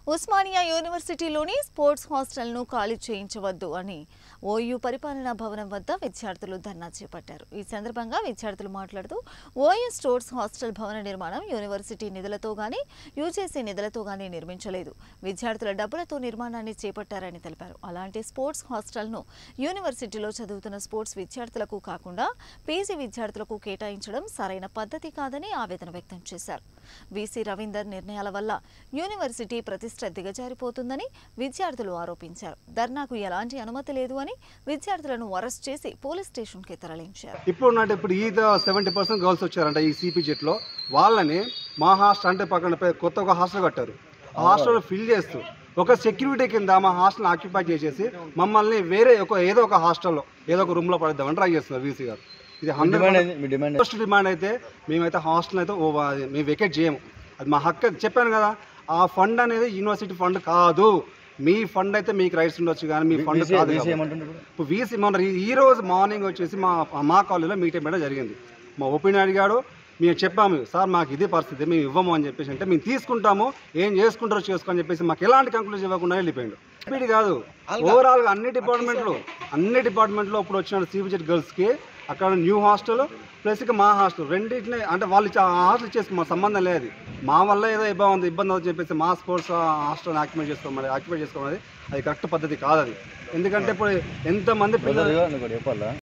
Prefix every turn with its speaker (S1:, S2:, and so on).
S1: Osmania యూనివర్సిటీలోని sports హాస్టల్ను ఖాళీ చేయించవద్దు అని ఓయూ పరిపాలనా భవనం వద్ద విద్యార్థులు ధర్నా చేపట్టారు ఈ సందర్భంగా విద్యార్థులు మాట్లాడుతూ ఓయూ స్పోర్ట్స్ హాస్టల్ భవన నిర్మాణం యూనివర్సిటీ నిధులతో గానీ యూజేసీ నిధులతో గానీ నిర్మించలేదు విద్యార్థుల డబ్బులతో నిర్మాణాన్ని చేపట్టారని తెలిపారు అలాంటి స్పోర్ట్స్ హాస్టల్ను యూనివర్సిటీలో చదువుతున్న స్పోర్ట్స్ విద్యార్థులకు కాకుండా పీజీ విద్యార్థులకు కేటాయించడం సరైన పద్ధతి కాదని ఆవేదన వ్యక్తం చేశారు వీసీ రవీందర్ నిర్ణయాల వల్ల యూనివర్సిటీ ప్రతిష్ట దిగజారిపోతుందని విద్యార్థులు ఆరోపించారు ధర్నాకు ఎలాంటి అనుమతి లేదు అని విద్యార్థులను అరెస్ట్ చేసి పోలీస్ స్టేషన్కి తరలించారు
S2: ఇప్పుడు ఉన్నట్టు ఇప్పుడు ఈ సెవెంటీ పర్సెంట్ గర్ల్స్ వచ్చారంట ఈ సిపి జెట్లో వాళ్ళని మా హాస్టల్ అంటే పక్కన పె- కొత్త ఒక హాస్టల్ కట్టారు ఆ హాస్టల్ ఫిల్ చేస్తూ ఒక సెక్యూరిటీ కింద మా హాస్టల్ ఆక్యుపై చేసేసి మమ్మల్ని వేరే ఒక ఏదో ఒక హాస్టల్లో ఏదో ఒక రూమ్లో పడేద్దామని ట్రై చేస్తున్నారు వీసీ గారు ఇది హండ్రెడ్ ఫస్ట్ డిమాండ్ అయితే మేమైతే హాస్టల్ అయితే ఓ అది మేము వెకేట్ చేయము అది మా హక్కు అది చెప్పాను కదా ఆ ఫండ్ అనేది యూనివర్సిటీ ఫండ్ కాదు మీ ఫండ్ అయితే మీకు రైట్స్ ఉండొచ్చు కానీ మీ ఫండ్ కాదు కాబట్టి. ఇప్పుడు వీసీ మన ఈ- ఈ రోజు మార్నింగ్ వచ్చేసి మా మా కాలేజీలో మీటింగ్ పెట్టడం జరిగింది మా ఒపీనియన్ అడిగాడు మేము చెప్పాము సార్ మాకు ఇదే పరిస్థితి మేము ఇవ్వము అని చెప్పేసి అంటే మేము తీసుకుంటాము ఏం చేసుకుంటారో చేసుకో అని చెప్పేసి మాకు ఎలాంటి కంక్లూజన్ ఇవ్వకుండా వెళ్ళిపోయాడు స్పీడ్ కాదు ఓవరాల్గా అన్ని డిపార్ట్మెంట్లు అన్ని డిపార్ట్మెంట్లో ఇప్పుడు వచ్చిన సిబిజెట్ గర్ల్స్కి అక్కడ న్యూ హాస్టల్ ప్లస్ ఇక మా హాస్టల్ రెండింటిని అంటే వాళ్ళు ఇచ్చే- ఆ హాస్టల్ చేసుకు మా సంబంధం లేదు మా వల్ల ఏదో ఇబ్బంది ఇబ్బంది అవుతుంది చెప్పేసి మా స్పోర్ట్స్ హాస్టల్ ఆక్యుపై చేసుకోమని ఆక్యుపై చేసుకోమని అది కరెక్ట్ పద్ధతి కాదు అది ఎందుకంటే ఇప్పుడు ఎంతమంది పిల్లలు
S3: చెప్పాలా